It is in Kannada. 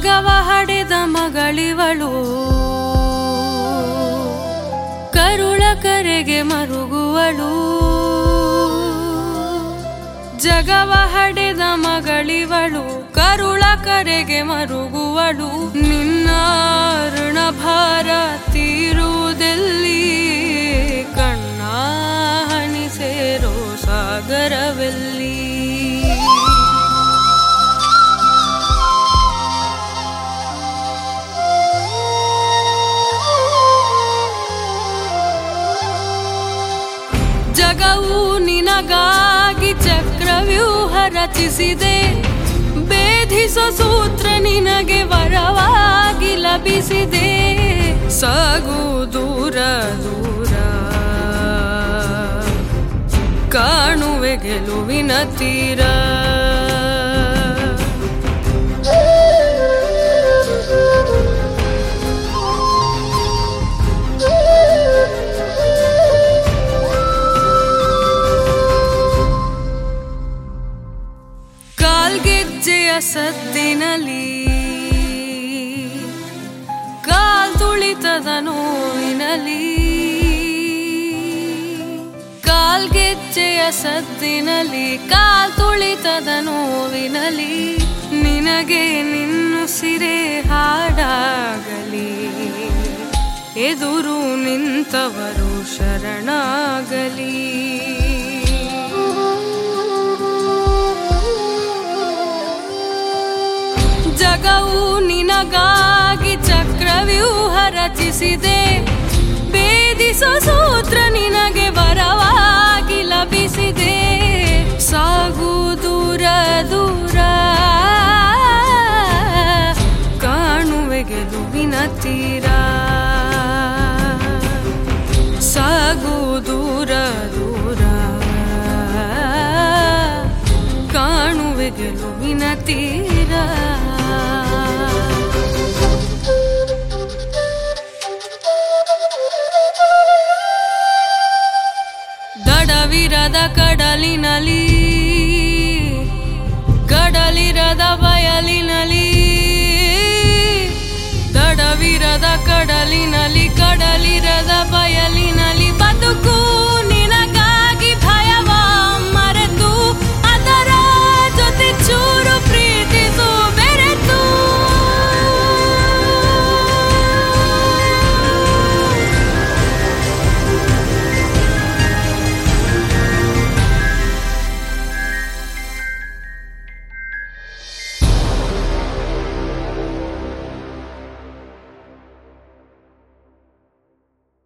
ಜಗವ ಹಡೆದ ಮಗಳಿವಳು ಕರುಳ ಕರೆಗೆ ಮರುಗುವಳು ಜಗವ ಹಡೆದ ಮಗಳಿವಳು ಕರುಳ ಕರೆಗೆ ಮರುಗುವಳು ನಿನ್ನ ಋಣಭಾರ ತೀರುವುದೆಲ್ಲಿ ಕಣ್ಣ ಹನಿ ಸೇರೋ ಸಾಗರವೆಲ್ಲಿ ಜಗವು ನಿನಗಾಗಿ ಚಕ್ರವ್ಯೂಹ ರಚಿಸಿದೆ ಭೇದಿಸೋ ಸೂತ್ರ ನಿನಗೆ ವರವಾಗಿ ಲಭಿಸಿದೆ ಸಾಗು ದೂರ ದೂರ ಕಾಣುವೆ ಗೆಲುವಿನ ತೀರ ಕಾಲ್ಗೆಜ್ಜೆಯ ಸದ್ದಿನಲಿ ಕಾಲ್ ತುಳಿತದ ನೋವಿನಲಿ ಕಾಲ್ಗೆಜ್ಜೆಯ ಸದ್ದಿನಲಿ ಕಾಲ್ ತುಳಿತದ ನೋವಿನಲಿ ನಿನಗೆ ನಿನ್ನುಸಿರೆ ಹಾಡಾಗಲಿ ಎದುರು ನಿಂತವರು ಶರಣಾಗಲಿ ಜಗವು ನಿನಗಾಗಿ ಚಕ್ರವ್ಯೂಹ ರಚಿಸಿದೆ ಭೇದಿಸೋ ಸೂತ್ರ ನಿನಗೆ ವರವಾಗಿ ಲಭಿಸಿದೆ ಸಾಗು ದೂರ ದೂರ ಕಾಣುವೆ ಗೆಲುವಿನ ತೀರ ಸಾಗು ದೂರ ದೂರ ಕಾಣುವೆ ಗೆಲುವಿನ ತೀರ ದಡವಿರದ ಕಡಲಿನಲಿ ಕಡಲಿರದ ಬಯಲಿನಲಿ ದಡವಿರದ ಕಡಲಿನಲಿ ಕಡಲಿರದ ಬಯಲಿನ